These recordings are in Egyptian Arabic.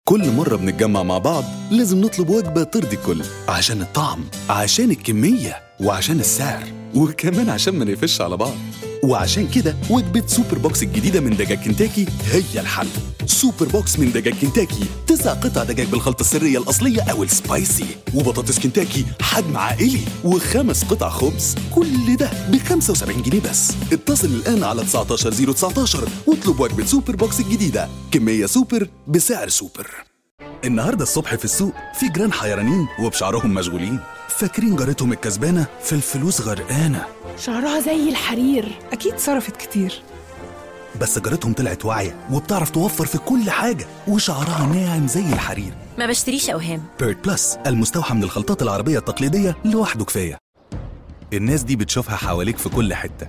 كل مرة بنتجمع مع بعض لازم نطلب وجبة ترضي الكل عشان الطعم عشان الكمية وعشان السعر وكمان عشان ما نقفش على بعض وعشان كده وجبة سوبر بوكس الجديدة من دجاج كنتاكي هي الحل سوبر بوكس من دجاج كنتاكي تسع قطع دجاج بالخلطة السرية الأصلية أو السبايسي وبطاطس كنتاكي حجم عائلي وخمس قطع خبز كل ده ب 75 جنيه بس اتصل الآن على 19019 واطلب وجبة سوبر بوكس الجديدة كمية سوبر بسعر سوبر النهارده الصبح في السوق في جيران حيرانين وبشعرهم مشغولين فاكرين جارتهم الكسبانة في الفلوس غرقانة شعرها زي الحرير أكيد صرفت كتير بس جارتهم طلعت واعية وبتعرف توفر في كل حاجة وشعرها ناعم زي الحرير ما بشتريش أوهام بيرد بلس المستوحى من الخلطات العربية التقليدية لوحده كفاية الناس دي بتشوفها حواليك في كل حتة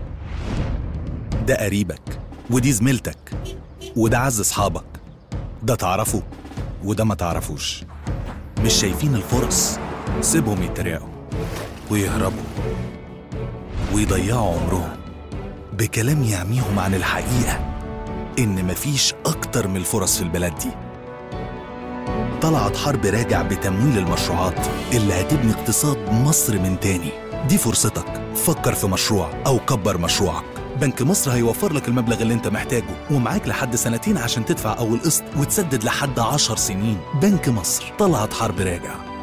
ده قريبك ودي زميلتك وده عز اصحابك ده تعرفه وده ما تعرفوش مش شايفين الفرص سيبهم يتريقوا ويهربوا ويضيعوا عمرهم بكلام يعميهم عن الحقيقة إن مفيش أكتر من الفرص في البلد دي طلعت حرب راجع بتمويل المشروعات اللي هتبني اقتصاد مصر من تاني دي فرصتك فكر في مشروع أو كبر مشروعك بنك مصر هيوفر لك المبلغ اللي انت محتاجه ومعاك لحد سنتين عشان تدفع أول قسط وتسدد لحد عشر سنين بنك مصر طلعت حرب راجع